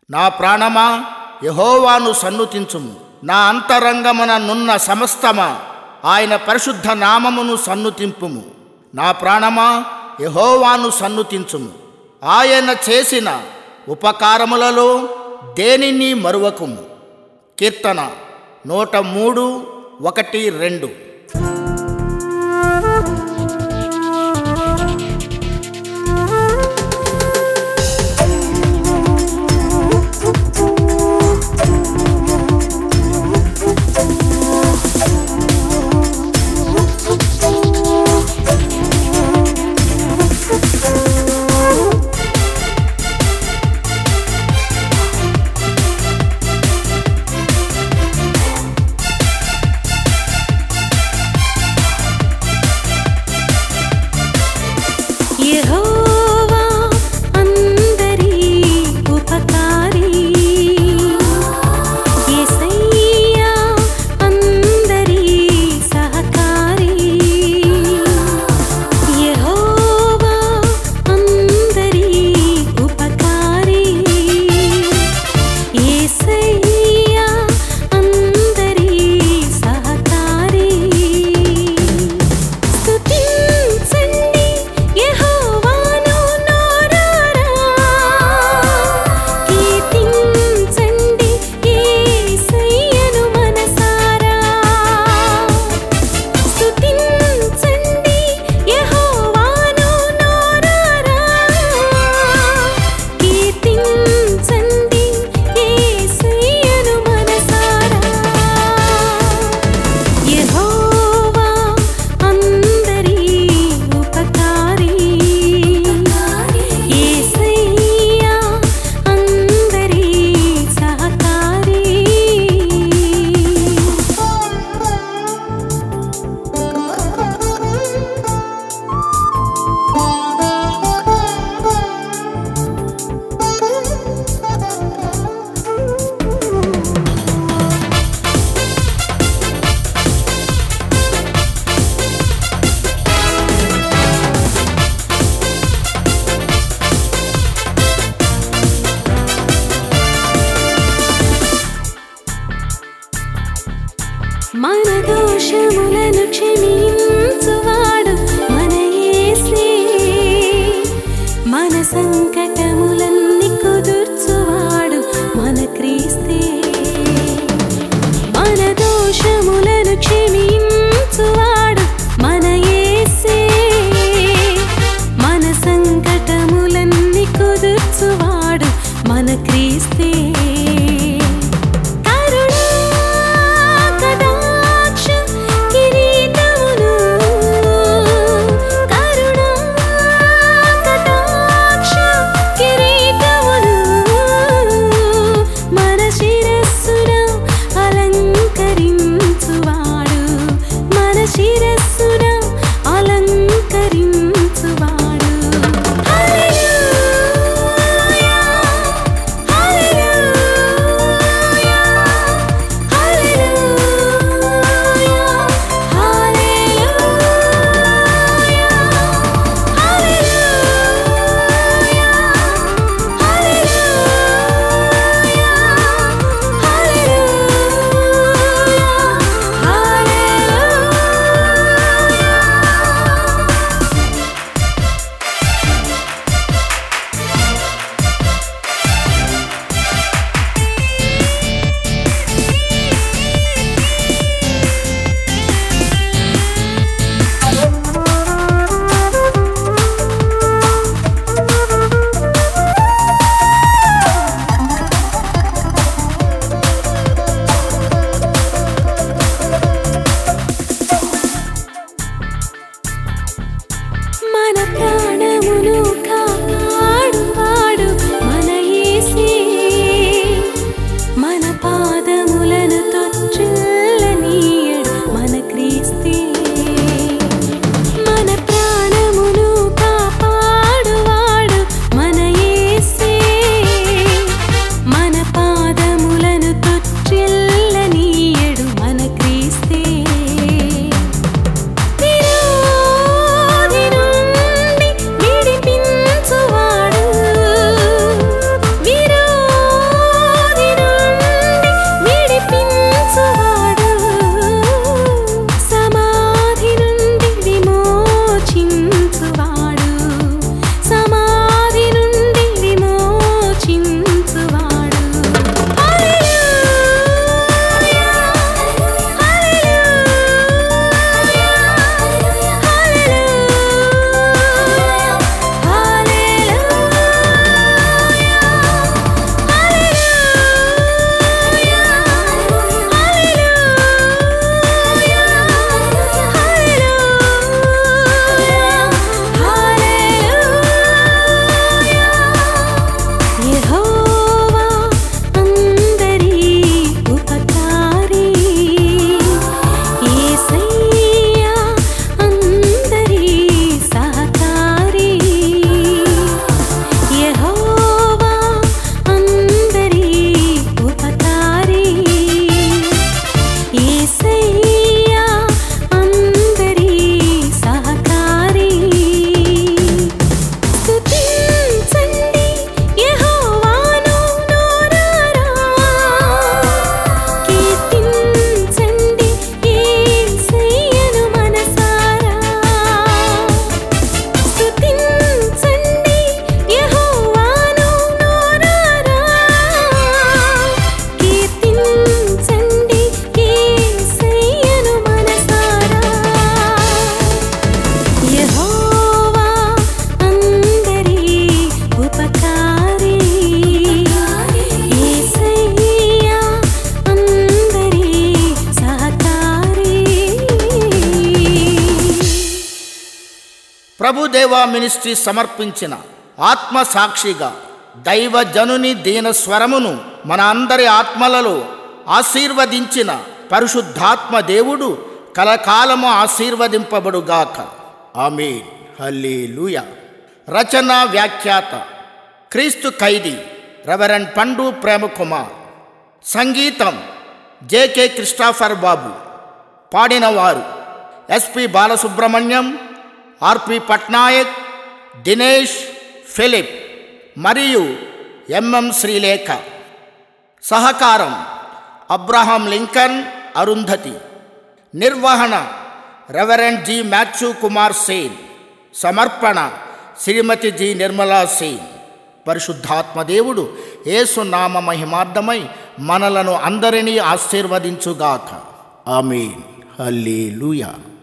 నా ప్రాణమా యహోవాను సన్నుతించుము నా అంతరంగమున నున్న సమస్తమా ఆయన పరిశుద్ధ నామమును సన్నుతింపుము నా ప్రాణమా యహోవాను సన్నుతించుము ఆయన చేసిన ఉపకారములలో దేనిని మరువకుము కీర్తన నూట మూడు ఒకటి రెండు యెహోవా అందరి ఉపకారి యేసయ్యా అందరి సహకారి యెహోవా అందరి ఉపకారి యేసయ్యా అందరి సహకారి స్తుతించండి యెహోవాను నోరారా కీర్తించండి యేసయ్యను మనసారా స్తుతించండి యెహోవాను నోరారా కీర్తించండి యేసయ్యను మనసారా యెహోవా అందరి ఉపకారి యేసయ్యా అందరి సహకారి మన దోషములను క్షమించువాడు మన యేసే మన సంకటములన్నీ కుదుర్చువాడు మన క్రీస్తే మన దోషములను క్షమించువాడు మన యేసే మన సంకటములన్నీ కుదుర్చువాడు మన క్రీస్తే కరుణా కటాక్ష కిరీటమును కరుణా కటాక్ష కిరీటమును మన శిరస్సున అలంకరించువాడు మన శిరస్సున అలంకరించువాడు హల్లెలూయా హల్లెలూయా ప్రభుదేవా మినిస్ట్రీ సమర్పించిన ఆత్మ సాక్షిగా దైవజనుని దీన స్వరమును మన అందరి ఆత్మలలో ఆశీర్వదించిన పరిశుద్ధాత్మ దేవుడు కలకాలము ఆశీర్వదింపబడుగాక ఆమేన్ హల్లెలూయా రచన వ్యాఖ్యాత క్రీస్తు ఖైదీ రెవరెండ్ పండు ప్రేమకుమార్ సంగీతం జేకే క్రిస్టాఫర్ బాబు పాడినవారు SP Balasubrahmanyam RP Patnaik Dinesh Philip మరియు ఎంఎం శ్రీలేఖ సహకారం అబ్రహాం లింకన్ అరుంధతి నిర్వహణ reverend G Matthew Kumar Sen సమర్పణ శ్రీమతి జి నిర్మలా సేన్ పరిశుద్ధాత్మదేవుడు యేసు నామ మహిమార్థమై మనలను అందరినీ ఆశీర్వదించుగాక ఆమీన్ హల్లెలూయా